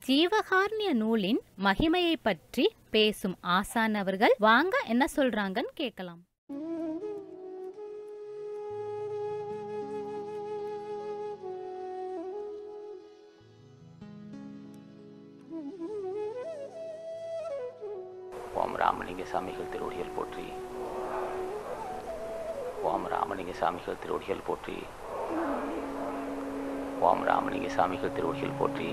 ஜீவகாருண்ய நூலின் மகிமையை பற்றி பேசும் ஆசான் அவர்கள் வாங்க என்ன சொல்றாங்கன்னு கேட்கலாம் ஓம் ராமலிங்க சாமிகள் திருவடிகள் போற்றி ஓம் ராமலிங்க சாமிகள் திருவடிகள் போற்றி ஓம் ராமலிங்க சாமிகள் திருவடிகள் போற்றி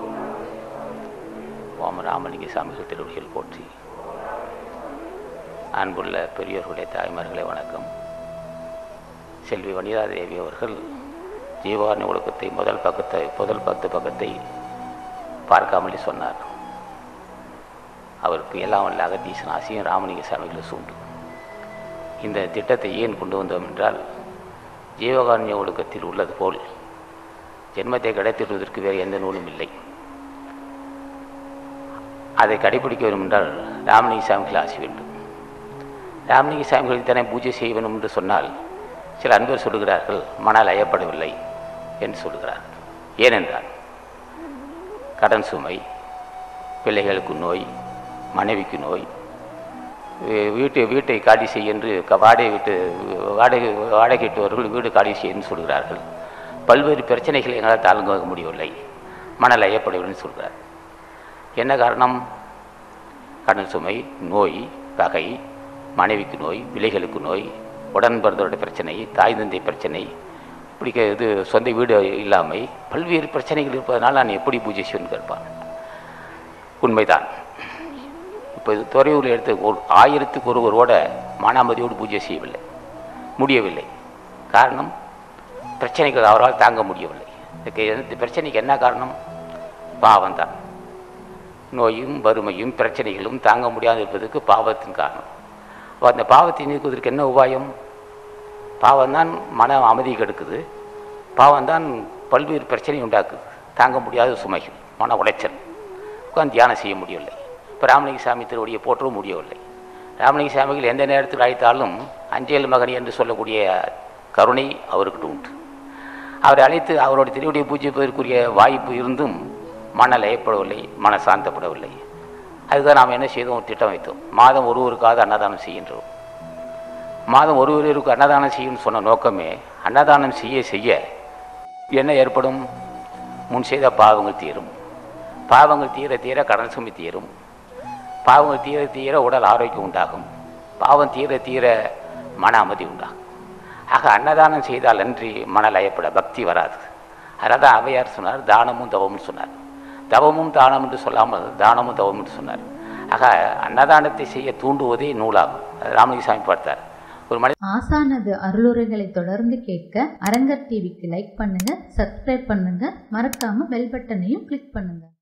ஓம் ராமலிங்க சாமிகள் திருவடிகள் போற்றி அன்புள்ள பெரியோர்களுடைய தாய்மார்களே வணக்கம் செல்வி வனிதா தேவி அவர்கள் ஜீவாரணி ஒழுக்கத்தை முதல் பக்கத்தை முதல் பத்து பக்கத்தை பார்க்காமலே சொன்னார் அவருக்கு எல்லாம் வல்ல அகத்தீசன் ஆசியும் ராமலிங்க சாமிகளை சூண்டு இந்த திட்டத்தை ஏன் கொண்டு வந்தோம் என்றால் ஜீவகாருண்ய ஒழுக்கத்தில் உள்ளது போல் ஜென்மத்தை கிடைத்திடுவதற்கு வேறு எந்த நூலும் இல்லை அதை கடைபிடிக்க வேண்டும் என்றால் ராமலிங்க சாமிகள் ஆசி வேண்டும் ராமலிங்க சாமிகளுக்கு தானே பூஜை செய்ய வேண்டும் என்று சொன்னால் சில அன்பர் சொல்லுகிறார்கள் மனால் அயப்படவில்லை என்று சொல்லுகிறார் ஏனென்றால் கடன் சுமை பிள்ளைகளுக்கு நோய் மனைவிக்கு நோய் வீ- வீட்டு வீட்டை காலி செய்ய என்று க- வாடகை வீட்டு வாடகை வாடகையிட்டவர்கள் வீடு காலி செய்ய என்று சொல்கிறார்கள் பல்வேறு பிரச்சனைகளை எங்களால் தாழ்ந்து முடியவில்லை மணல் ஐயப்படவில்லை சொல்கிறார் என்ன காரணம் கடன் சுமை நோய் பகை மனைவிக்கு நோய் பிள்ளைகளுக்கு நோய் உடன் பிறந்தவருடைய பிரச்சனை தாய் தந்தை பிரச்சனை இப்படி க- இது சொந்த வீடு இல்லாமை பல்வேறு பிரச்சனைகள் இருப்பதனால் நான் எப்படி பூஜை செய்வேன்னு கேட்பான் உண்மைதான் இப்போ இது துறையூரில் எடுத்து ஒரு ஆயிரத்துக்கு ஒருவரோட மானாமதியோடு பூஜை செய்யவில்லை முடியவில்லை காரணம் பிரச்சனைகள் அவரால் தாங்க முடியவில்லை இதுக்கு இந்த பிரச்சனைக்கு என்ன காரணம் பாவம் தான் நோயும் வறுமையும் பிரச்சனைகளும் தாங்க முடியாது இருப்பதற்கு பாவத்தின் காரணம் அப்ப அந்த பாவத்தை நீக்குவதற்கு என்ன உபாயம் பாவம்தான் மன அமைதி கெடுக்குது பாவம்தான் பல்வேறு பிரச்சனை உண்டாக்குது தாங்க முடியாத சுமைகள் மன உளைச்சல் உட்கார்ந்து தியானம் செய்ய முடியவில்லை இப்போ ராமலிங்க சாமி திருவடியை போற்றவும் முடியவில்லை ராமலிங்க சாமிகள் எந்த நேரத்தில் அழைத்தாலும் அஞ்சேல் மகனி என்று சொல்லக்கூடிய கருணை அவர்கிட்ட உண்டு அவரை அழைத்து அவருடைய திருவடியை பூஜிப்பதற்குரிய வாய்ப்பு இருந்தும் மன லயப்படவில்லை மன சாந்தப்படவில்லை அதுதான் நாம் என்ன செய்தோம் திட்டம் வைத்தோம் மாதம் ஒருவருக்காவது அன்னதானம் செய்கின்றோம் மாதம் ஒருவருக்கு அன்னதானம் செய்யும்னு சொன்ன நோக்கமே அன்னதானம் செய்ய செய்ய என்ன ஏற்படும் முன் செய்த பாவங்கள் தீரும் பாவங்கள் தீர தீர கடன் சுமை தீரும் பாவங்கள் தீர தீர உடல் ஆரோக்கியம் உண்டாகும் பாவம் தீர தீர மன அமைதி உண்டாகும் ஆக அன்னதானம் செய்தால் அன்றி மன லயப்பட பக்தி வராது அதனால் தான் அவையார் சொன்னார் தானமும் தவமும் சொன்னார் தவமும் தானம் என்று சொல்லாமல் தானமும் தவம் என்று சொன்னார் ஆக அன்னதானத்தை செய்ய தூண்டுவதே நூலாகும் அது ராமலிங்க சாமி பார்த்தார் ஒரு மனித ஆசானது அருளுரைகளை தொடர்ந்து கேட்க அரங்கர் டிவிக்கு லைக் பண்ணுங்க சப்ஸ்கிரைப் பண்ணுங்க மறக்காம பெல் பட்டனையும் கிளிக் பண்ணுங்க